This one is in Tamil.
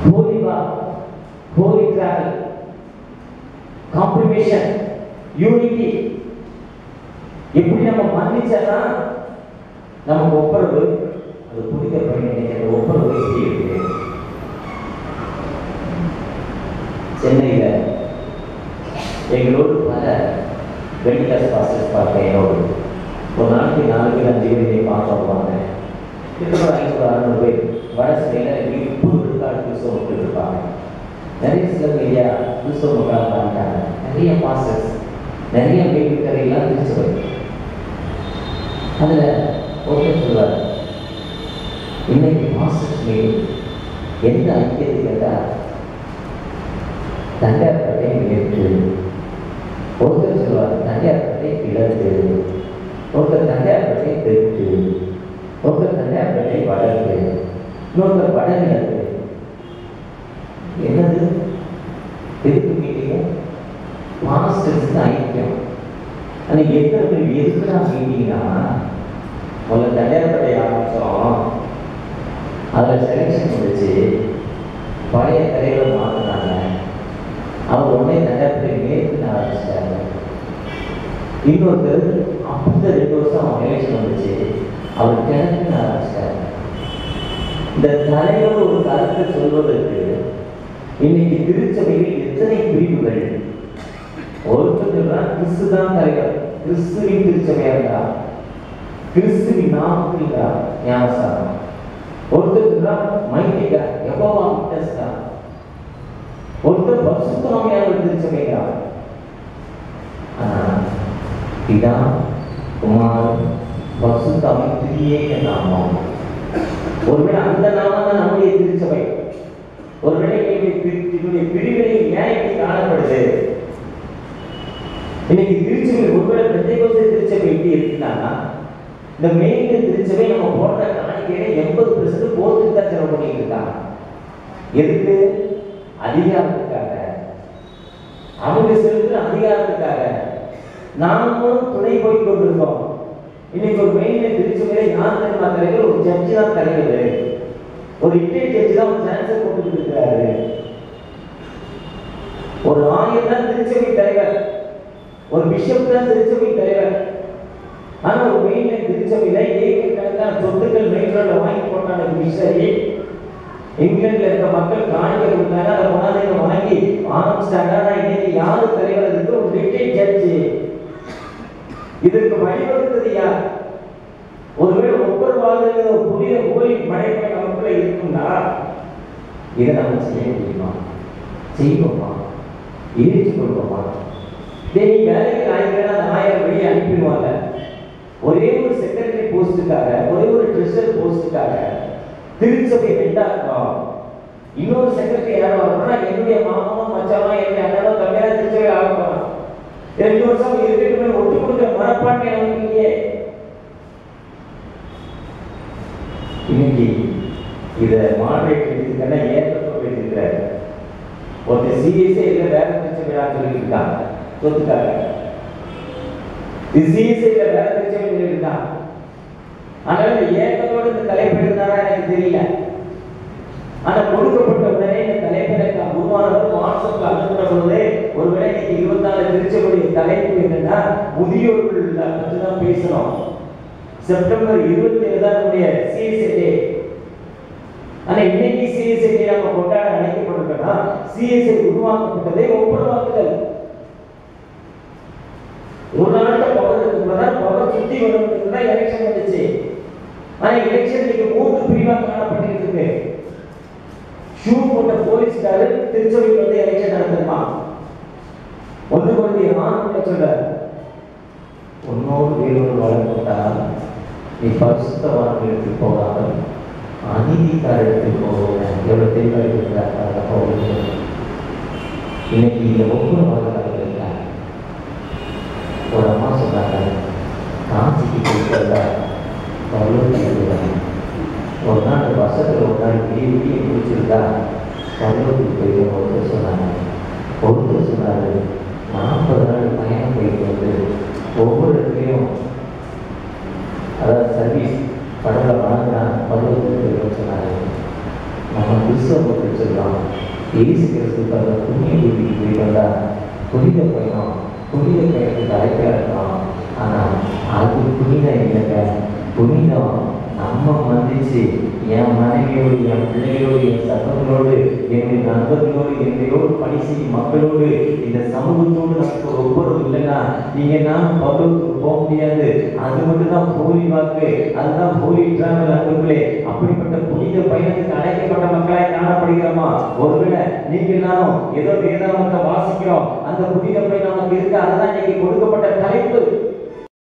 holy walk, holy travel, compromission, unity. எப்படி நம்ம மன்னிச்சா நமக்கு ஒப்புரவு அது புனித பணி நினைக்கிற ஒப்புரவு எப்படி இருக்கு சென்னையில எங்களோடு பல வெடிகாஸ் பாஸ்டர்ஸ் பார்க்க என்னோடு ஒரு நாளைக்கு நாலு பேர் அஞ்சு பேர் நீ பார்க்க வருவாங்க கிட்டத்தட்ட ஐநூறு அறுநூறு பேர் வட சென்னையில் முப்பது விழுக்காடு கிறிஸ்தவ மக்கள் இருப்பாங்க நிறைய சிலர் இல்லையா கிறிஸ்தவ மக்களாக மாறிட்டாங்க நிறைய பாஸ்டர்ஸ் நிறைய வேலைக்கரையெல்லாம் திருச்சபை அதில் ஒருத்தர் சொல்வார் இன்னைக்கு மாஸ்டர்ஸ் மீட்டிங் எந்த ஐக்கியத்தை கேட்டால் தண்டையார்பட்டை நேற்று ஒருத்தர் சொல்வார் தண்டையார்பட்டை கிழக்கு ஒருத்தர் தண்டையார்பட்டை தெற்கு ஒருத்தர் தண்டையார்பட்டை வடக்கு இன்னொருத்தர் வடகிழக்கு என்னது எதுக்கு மீட்டிங்க மாஸ்டர்ஸ் ஐக்கியம் ஆனால் எத்தனை பேர் எதுக்குடா மீட்டிங்னா முதல்ல தண்டையார்பட்டை ஆரம்பித்தோம் அதில் செலெக்ஷன் வந்துச்சு பழைய கதைகளை மாற்றினாங்க அவர் உடனே தண்டப்படி மேற்கு ஆரம்பிச்சிட்டாங்க இன்னொருத்தர் அப்போ ரெண்டு வருஷம் அவன் எலெக்ஷன் வந்துச்சு அவர் கிழக்கு ஆரம்பிச்சிட்டாங்க இந்த தலைவர் ஒரு கருத்தை சொல்வதற்கு இன்னைக்கு திருச்சபையில் எத்தனை பிரிவுகள் ஒருத்தர் சொல்றான் கிறிஸ்து தான் தலைவர் கிறிஸ்துவின் திருச்சபையா இருந்தா கிறிஸ்துவின் நாமத்தில் ஞானசாரம் ஒருத்தர் சொல்றான் மைத்திகா எவ்வளவா விட்டஸ் தான் ஒருத்தர் பரிசுத்தமாமையாக திருச்சபைகிறார் ஆனால் பிதா குமார் பரிசுத்தாமை திரியேக நாமம் ஒருவேளை அந்த நாமம் தான் நம்முடைய திருச்சபை ஒருவேளை என்னுடைய பிரிவினை ஏன் இப்படி காணப்படுது இன்னைக்கு திருச்சபை ஒருவேளை பெந்தைகோசை திருச்சபை எப்படி இருக்குன்னா இந்த மெயின் திருச்சபை நம்ம போடுற காணிக்கையில எண்பது பெர்சன்ட் போர்த்துக்கு தான் செலவு பண்ணிட்டு இருக்காங்க எதுக்கு அதிகாரத்துக்காக அவங்க செலுத்துற அதிகாரத்துக்காக நாமும் துணை போய் கொண்டிருக்கோம் இன்னைக்கு ஒரு மெயின்ல திருச்சபையில யார் தெரியுமா தலைவர் ஒரு ஜட்ஜி தான் தலைவர் ஒரு இந்தியன் ஜட்ஜி தான் ஒரு சான்சர் போட்டுக்கிட்டு இருக்கிறாரு ஒரு ஆயர் தான் திருச்சபை தலைவர் ஒரு பிஷப் தான் திருச்சபை தலைவர் ஆனா ஒரு மெயின்ல திருச்சபையில ஏக்கக்கணக்கான சொத்துக்கள் மெயின் ரோட்ல வாங்கி போட்டாங்க மிஷனரி இங்கிலாந்துல இருக்க மக்கள் காணிக்க கொடுத்தாங்க அதை கொண்டாந்து வாங்கி ஆரம்பிச்சிட்டாங்க ஆனா இன்னைக்கு யாரு தலைவர் இருக்கு ஒரு ரிட்டைன் ஜட்ஜி இதற்கு வழிவகுத்தது யார் ஒருவேளை ஒவ்வொரு வாழ்கிற ஒரு புதிய ஓய் மழைப்பை நமக்குள்ள இருக்கும்னா இதை நம்ம செய்ய முடியுமா செய்வோமா ஏற்றுக்கொள்வோமா டேய் நீ வேலைக்கு ஆயிரம் அந்த ஆயிரம் வெளியே அனுப்பிடுவாங்க ஒரே ஒரு செக்ரட்டரி போஸ்ட்டுக்காக ஒரே ஒரு ட்ரெஷர் போஸ்ட்டுக்காக திருச்சபை ரெண்டாக்கும் இன்னொரு செக்ரட்டரி யாரும் வரணும்னா என்னுடைய மாமாவும் மச்சாவும் என்னுடைய அண்ணனும் தம்பியா திருச்சபை ஆகணும் ரெண்டு வருஷம் இருக்கட்டுமே ஒட்டு கொடுக்குற மனப்பான்மை நமக்கு இல்லையே இன்னைக்கு இதை மாடரேட் எடுத்துக்கன்னா ஏற்றத்தோடு எடுத்துக்கிறாரு ஒருத்தர் சீரியஸே இல்லை வேற திருச்சபையா சொல்லிட்டு இருக்காங்க சொத்துக்காக இது சீரியஸே இல்லை வேற திருச்சபை சொல்லிட்டு இருக்காங்க அதனால இந்த ஏக்கத்தோடு இந்த தலைப்பு இருந்தாரா எனக்கு தெரியல ஆனா கொடுக்கப்பட்ட உடனே இந்த தலைப்பை உருவானவர் வாட்ஸ்அப்ல அனுப்புற பொழுது ஒருவேளை இன்னைக்கு இருபத்தி நாலு திருச்சபுடைய தலைப்பு என்னன்னா முதியோர்கள் பற்றி தான் பேசணும் செப்டம்பர் இருபத்தி ஏழு தான் நம்முடைய சிஎஸ்ஐ ஆனா இன்னைக்கு சிஎஸ்ஐ நம்ம கொண்டாட அழைக்கப்பட்டிருக்கோம்னா சிஎஸ்ஐ உருவாக்கப்பட்டதே ஒப்புரவாக்குதல் ஒரு நாள்ல பவர் இருக்குன்னா பவர் சுத்தி வரணும்னு தான் எலெக்ஷன் வந்துச்சு ஆனா எலெக்ஷன் இன்னைக்கு மூன்று பிரிவா காணப்பட்டிருக்கு இருக்கு ஷூ போட்ட போலீஸ்காரர் திருச்சபையில் வந்து எலெக்ஷன் நடத்திருமா ஒன்று குழந்தைய ஆண் சொல்ற உன்னோடு வேறொரு வளர்க்கப்பட்டால் நீ பரிசுத்தவான்களுக்கு போகாமல் அநீதிக்காரருக்கு போகிறேன் எவ்வளவு தெளிவாக இருக்கிறாங்க போகிறது இன்னைக்கு இந்த ஒவ்வொரு வாழ்க்கையில் இருக்காங்க ஒரு அம்மா சொன்னாங்க காஞ்சிக்கு போயிட்டு பரலோகத்துக்கு ஒரு நாள் வருஷத்தில் ஒரு நாள் விடிய விடிய குடிச்சிருந்தா பரலோகத்துக்கு போயிடும் ஒருத்தர் சொன்னாங்க ஒருத்தர் சொன்னாரு நாற்பது நாள் பயணம் போயிட்டு வந்து ஒவ்வொரு இடத்துலையும் அதாவது சர்வீஸ் கடவுளை வணங்கினா பரலோகத்துக்கு போயிடும் சொன்னாரு நம்ம விசுவாசத்தை சொல்லலாம் இயேசு கிறிஸ்து தந்த புண்ணிய பூமிக்கு போய் வந்தா புனித பயணம் புனித பயணத்துக்கு அழைப்பா இருக்கலாம் ஆனால் அது புனிதம் இல்லைங்க புனிதம் நம்ம மன்னிச்சு என் மனைவியோடு என் பிள்ளைகளோடு என் சகோதரோடு என்னுடைய நண்பர்களோடு என்னையோடு பணி செய்யும் மக்களோடு இந்த சமூகத்தோடு நமக்கு ஒரு ஒப்புரவு இல்லைன்னா நீங்க நான் பகவத்துக்கு போக முடியாது அது மட்டும் தான் போலி வாக்கு அதுதான் போலி டிராவல் அன்புகளே அப்படிப்பட்ட புனித பயணத்துக்கு அழைக்கப்பட்ட மக்களாய் காணப்படுகிறோமா ஒருவேளை நீங்க நானும் ஏதோ வேதாந்தத்தை வாசிக்கிறோம் அந்த புனித பயணம் நமக்கு இருக்கு அதுதான் இன்னைக்கு கொடுக்கப்பட்ட தலைப்பு